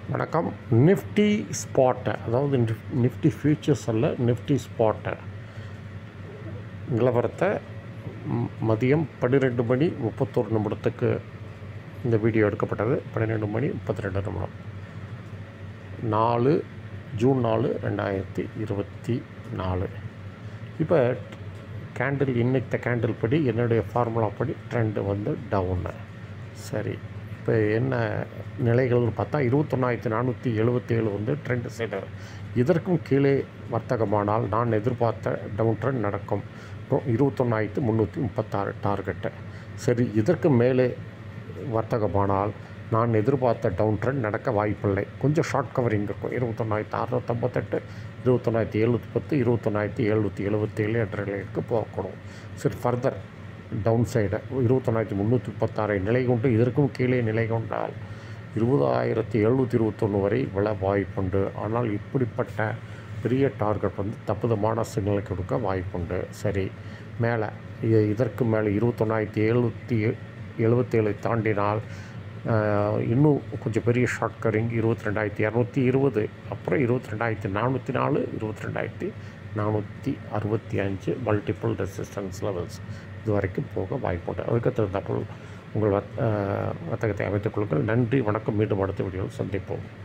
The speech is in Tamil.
வணக்கம் நிஃப்டி ஸ்பாட்டை அதாவது நிஃப் நிஃப்டி ஃபியூச்சர்ஸ் அல்ல நிஃப்டி ஸ்பாட்டை நிலவரத்தை ம், மதியம் பன்னிரெண்டு மணி முப்பத்தோரு நிமிடத்துக்கு இந்த வீடியோ எடுக்கப்பட்டது பன்னிரெண்டு மணி முப்பத்தி ரெண்டு நிமிடம் நாலு ஜூன் நாலு ரெண்டாயிரத்தி இருபத்தி நாலு இப்போ கேண்டில் இன்னைத்த கேண்டில் படி என்னுடைய ஃபார்முலா படி ட்ரெண்டு வந்து டவுனு சரி இப்போ என்ன நிலைகள்னு பார்த்தா இருபத்தொன்னாயிரத்தி நானூற்றி எழுபத்தேழு வந்து ட்ரெண்ட் சைடு இதற்கும் கீழே வர்த்தகமானால் நான் எதிர்பார்த்த டவுன் ட்ரெண்ட் நடக்கும் அப்புறம் இருபத்தொன்னாயிரத்தி முந்நூற்றி முப்பத்தாறு டார்கெட்டு சரி இதற்கு மேலே வர்த்தகமானால் நான் எதிர்பார்த்த டவுன் ட்ரெண்ட் நடக்க வாய்ப்பில்லை கொஞ்சம் ஷார்ட் கவரிங் இருக்கும் இருபத்தொன்னாயிரத்தி அறுநூத்தம்பத்தெட்டு இருபத்தொன்னாயிரத்தி எழுநூற்றி பத்து இருபத்தொன்னாயிரத்தி எழுநூற்றி எழுபத்தேழு என்ற நிலைக்கு போகக்கூடும் சரி ஃபர்தர் டவுன் சைடு இருபத்தொன்னாயிரத்தி முந்நூற்றி முப்பத்தாறை நிலை கொண்டு இதற்கும் கீழே நிலை கொண்டால் இருபதாயிரத்தி எழுநூற்றி இருபத்தொன்று வரை விழ வாய்ப்புண்டு ஆனால் இப்படிப்பட்ட பெரிய டார்கெட் வந்து தப்புதமான சிக்னல் கொடுக்க வாய்ப்புண்டு சரி மேலே இ- இதற்கு மேலே இருபத்தொன்னாயிரத்தி எழுநூற்றி எழுபத்தேழை தாண்டினால் ஆஹ், இன்னும் கொஞ்சம் பெரிய ஷார்ட் கரிங் இருபத்தி ரெண்டாயிரத்தி இரநூத்தி இருபது அப்புறம் இருபத்தி ரெண்டாயிரத்தி நானூற்றி நாலு இருபத்தி ரெண்டாயிரத்தி நானூற்றி அறுபத்தி அஞ்சு மல்டிபிள் ரெசிஸ்டன்ஸ் லெவல்ஸ் இது வரைக்கும் போக வாய்ப்புண்டு அதுக்கு தகுந்தாற்போல் உங்கள் வர்த்- ஆஹ், வர்த்தகத்தை அமைத்துக் கொள்ளுங்கள் நன்றி வணக்கம் மீண்டும் அடுத்த வீடியோவில் சந்திப்போம்